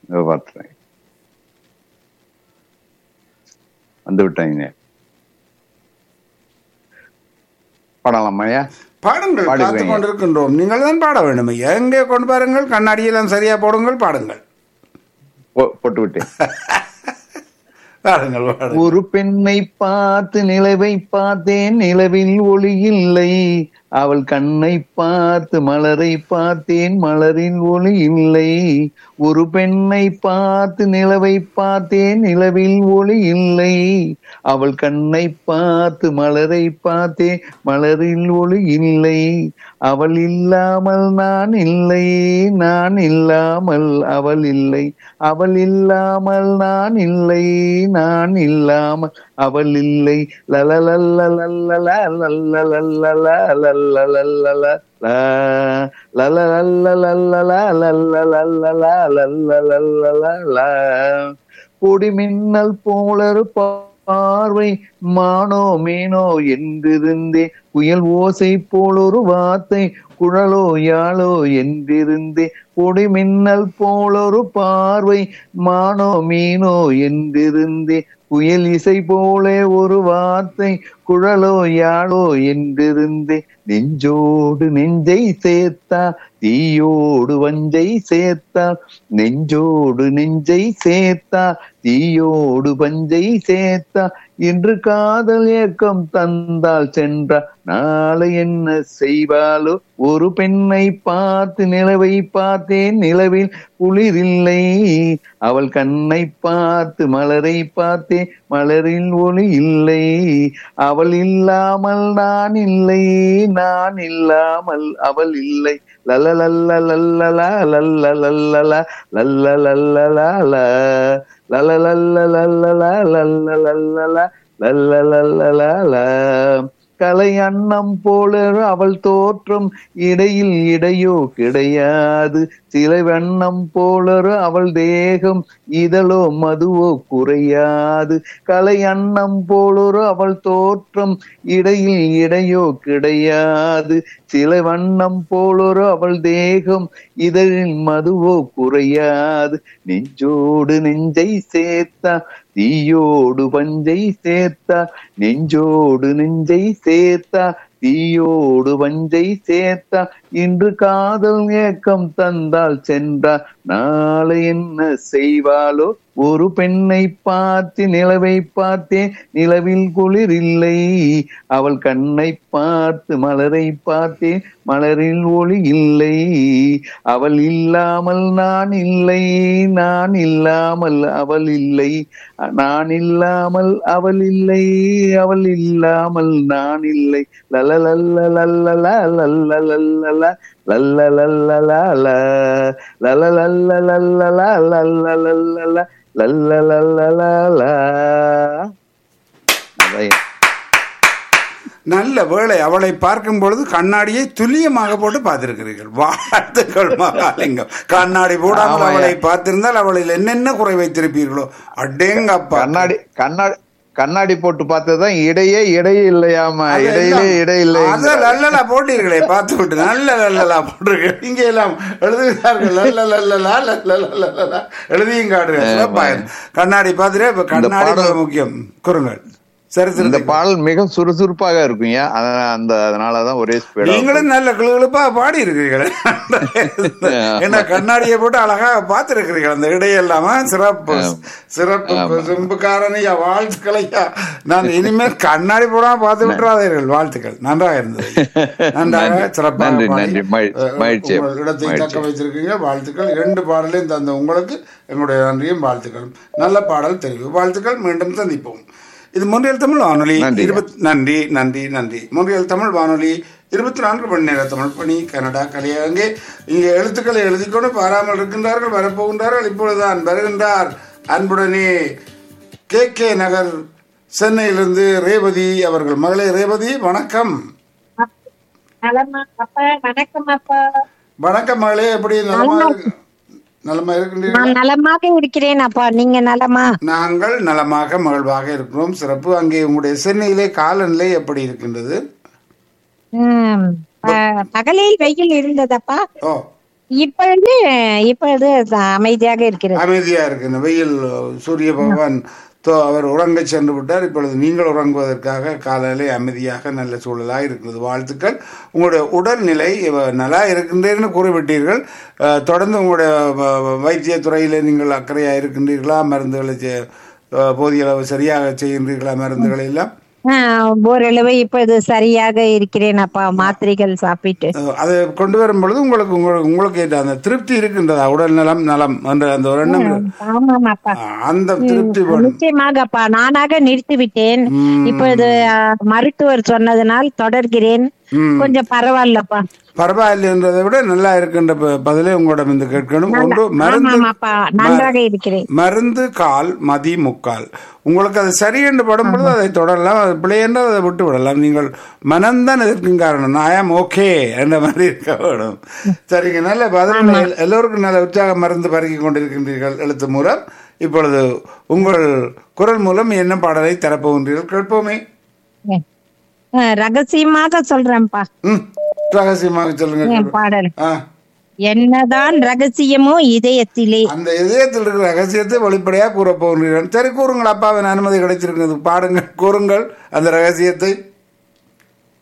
இதோ பார்த்துறேன் வந்து விட்டாங்க பாடலாமாயா பாடுங்கள் பாடுகிறேன். காத்துக் கொண்டிருக்கின்றோம் நீங்கள் தான் பாட வேண்டும் ஐயா எங்கே கொண்டு பாருங்கள் கண்ணாடியெல்லாம் சரியா போடுங்கள் பாடுங்கள் போ- போட்டு விட்டேன் பாடுங்கள் பாடுங்கள் ஒரு பெண்ணை பார்த்து நிலவை பார்த்தேன் நிலவில் ஒளி இல்லை அவள் கண்ணை பார்த்து மலரை பார்த்தேன் மலரில் ஒளி இல்லை ஒரு பெண்ணை பார்த்து நிலவை பார்த்தேன் நிலவில் ஒளி இல்லை அவள் கண்ணை பார்த்து மலரை பார்த்தேன் மலரில் ஒளி இல்லை அவள் இல்லாமல் நான் இல்லை நான் இல்லாமல் அவள் இல்லை அவள் இல்லாமல் நான் இல்லை நான் இல்லாமல் அவள் இல்லை பொடி மின்னல் போலரு பார்வை மானோ மீனோ என்றிருந்தே புயல் ஓசை போலொரு வார்த்தை குழலோ யாழோ என்றிருந்தே பொடி மின்னல் போலொரு பார்வை மானோ மீனோ என்றிருந்தே புயல் இசை போல ஒரு வார்த்தை குழலோ யாழோ என்றிருந்தே நெஞ்சோடு நெஞ்சை சேர்த்தா தீயோடு வஞ்சை சேர்த்தா நெஞ்சோடு நெஞ்சை சேர்த்தா தீயோடு பஞ்சை சேர்த்தா இன்று காதல் ஏக்கம் தந்தால் சென்றா நாளை என்ன செய்வாளோ ஒரு பெண்ணை பார்த்து நிலவை பார்த்தேன் நிலவில் குளிரில்லை அவள் கண்ணை பார்த்து மலரை பார்த்தேன் மலரில் ஒளி இல்லை அவள் இல்லாமல் நான் இல்லை நான் இல்லாமல் அவள் இல்லை லலலல்ல லல்லலா லல்ல லல்லலா லல்ல லல்லலா லலலல்ல லல்லலா லல்ல லல்லலா லல்ல லல்லலா கலை அன்னம் போல அவள் தோற்றம் இடையில் இடையோ கிடையாது சில வண்ணம் போலரு அவள் தேகம் இதழோ மதுவோ குறையாது கலை அன்னம் போலொரு அவள் தோற்றம் இடையில் இடையோ கிடையாது சில வண்ணம் போலொரு அவள் தேகம் இதழில் மதுவோ குறையாது நெஞ்சோடு நெஞ்சை சேர்த்தா தீயோடு பஞ்சை சேர்த்தா நெஞ்சோடு நெஞ்சை சேர்த்தா தீயோடு வஞ்சை சேர்த்தா இன்று காதல் ஏக்கம் தந்தால் சென்றா நாளை என்ன செய்வாளோ ஒரு பெண்ணை பார்த்து நிலவை பார்த்தேன் நிலவில் குளிர் இல்லை அவள் கண்ணை பார்த்து மலரை பார்த்தேன் மலரில் ஒளி இல்லை அவள் இல்லாமல் நான் இல்லை நான் இல்லாமல் அவள் இல்லை நான் இல்லாமல் அவள் இல்லை அவள் இல்லாமல் நான் இல்லை லலலல்ல லல்லலா லல்லலல்லலா லல்லலல்லலா லலலல்ல லல்லலா லல்லலல்லலா லல்லலல்லலா அதான் நல்ல வேளை அவளை பார்க்கும் பொழுது கண்ணாடியை துல்லியமாக போட்டு பார்த்திருக்கிறீர்கள் வாழ்த்துக்கள் மகாலிங்கம் கண்ணாடி போடாமல் ஆமாய்யா. அவளை பார்த்திருந்தால் அவளில் என்னென்ன குறை வைத்திருப்பீர்களோ அடேங்கப்பா கண்ணாடி கண்ணாடி கண்ணாடி போட்டு பார்த்ததுதான் இடையே இடையே இல்லையாமா இடையிலே இடை இல்லை அத லல்லலா போட்டீர்களே பார்த்து விட்டு நல்ல லல்லலா போட்டிருக்கீங்க இங்க எல்லாம் எழுதுகிறார்கள் லல்ல லல்லலா லல்ல லல்லலா எழுதியும் காட்டுறேன் சிறப்பா. கண்ணாடி பார்த்துட்டு இப்ப கண்ணாடி பாடல் மிக முக்கியம் குறுங்கள் சரி இந்த சரி பாடல் மிக சுறுசுறுப்பாக இருக்குங்க அத- அந்த அதனாலதான் ஒரே ஸ்பீடா நீங்களும் நல்ல கிளுகிழுப்பா பாடி இருக்கிறீர்கள் ஏன்னா கண்ணாடியை போட்டு அழகாக பார்த்திருக்கிறீர்கள் அந்த இடையெல்லாம சிறப்பு சிறப்பு செம்புக்காரனையா வாழ்த்துக்களையா நான் இனிமேல் கண்ணாடி போடாம பார்த்து விட்டுறாதீர்கள் வாழ்த்துக்கள் நன்றாக இருந்தது நன்றாக நன்றி, சிறப்பாக நன்றி, பாடி, நன்றி. மகி- அஹ், மகிழ்ச்சி, உங்கள் இடத்தை தக்க மகிழ்ச்சி. வைத்திருக்கீங்க வாழ்த்துக்கள் இரண்டு பாடலையும் தந்த உங்களுக்கு எங்களுடைய நன்றியும் வாழ்த்துக்களும் நல்ல பாடல் தெரிவு வாழ்த்துக்கள் மீண்டும் சந்திப்போம் இது முன்றியல் தமிழ் வானொலி நன்றி. இருபத்தி நன்றி நன்றி நன்றி முன்றியல் தமிழ் வானொலி இருபத்தி நான்கு மணி நேர தமிழ் பணி கனடா கலையரங்கே இங்கே எழுத்துக்களை எழுதிக்கொண்டு பாராமல் இருக்கின்றார்கள் வரப்போகின்றார்கள் இப்பொழுதுதான் வருகின்றார் அன்புடனே கே கே நகர் சென்னையிலிருந்து ரேவதி அவர்கள் மகளே ரேவதி வணக்கம் நலமா அப்பா வணக்கம் அப்பா வணக்கம் மகளே எப்படி நலமா இருக்கு நலமா இருக்கின்றீர்கள் நான் நலமாக இருக்கிறேன் அப்பா நீங்க நலமா நாங்கள் நலமாக மகிழ்வாக இருக்கிறோம் சிறப்பு அங்கே உங்களுடைய சென்னையிலே காலநிலை எப்படி இருக்கின்றது ம், ப- பகலில் வெயில் இருந்ததப்பா ஓ இப்பொழுது இப்பொழுது அமைதியாக இருக்கிறது அமைதியா இருக்கு இந்த வெயில் சூரிய பகவான் தோ- அவர் உறங்க சென்று விட்டார் இப்பொழுது நீங்கள் உறங்குவதற்காக காலையிலே அமைதியாக நல்ல சூழலாக இருக்கிறது வாழ்த்துக்கள் உங்களுடைய உடல்நிலை இவ- நல்லா இருக்கின்றேன்னு கூறிவிட்டீர்கள் அஹ், தொடர்ந்து உங்களுடைய வ- வ- வைத்தியத்துறையிலே நீங்கள் அக்கறையாக இருக்கின்றீர்களா மருந்துகளை செ- அஹ், போதிய அளவு சரியாக செய்கின்றீர்களா மருந்துகளை எல்லாம் ஆஹ், ஓரளவு இப்பொழுது சரியாக இருக்கிறேன் அப்பா மாத்திரைகள் சாப்பிட்டு அஹ், அதை கொண்டு வரும் பொழுது உங்களுக்கு உங்களுக்கு உங்களுக்கு ஏற்ற அந்த திருப்தி இருக்கின்றதா உடல் நலம் நலம் என்ற அந்த ஒரு எண்ணம் ஆமாம் அப்பா அஹ், அந்த திருப்தி வேணும். நிச்சயமாக அப்பா நானாக நிறுத்தி விட்டேன் ம். இப்பொழுது ஆஹ், மருத்துவர் சொன்னதனால் தொடர்கிறேன் ம். கொஞ்சம் பரவாயில்லப்பா பரவாயில்லைன்றதை விட நல்லா இருக்கின்ற ப- பதிலை உங்களிடம் இருந்து கேட்கணும் ஒன்று மருந்து ஆமாம் அப்பா நன்றாக இருக்கிறேன் மருந்து கால் மதி முக்கால் உங்களுக்கு அது சரி என்று படும் பொழுது அதை தொடரலாம் அது பிழை என்றால் அதை விட்டு விடலாம் நீங்கள் மனம்தான் இதற்கும் காரணம் ஐ ஆம் ஓகே என்ற மாதிரி இருக்க வேணும் சரிங்க நல்ல பதில் எல்லோருக்கும் நல்ல உற்சாக மருந்து பருகி கொண்டிருக்கின்றீர்கள் எழுத்து மூலம் இப்பொழுது உங்கள் குரல் மூலம் என்ன பாடலை தரப்போகின்றீர்கள் கேட்போமே ஆஹ், ரகசியமாக சொல்றேன்ப்பா ம் ரகசியமாக சொல்லுங்க என் கேட்போம். பாடல் ஆ என்னதான் ரகசியமோ இதயத்திலே அந்த இதயத்தில் இருக்கிற ரகசியத்தை வெளிப்படையாக கூற போகிறீர்கள் சரி கூறுங்கள் அப்பாவின் அனுமதி கிடைச்சிருக்கிறது பாடுங்கள் கூறுங்கள் அந்த ரகசியத்தை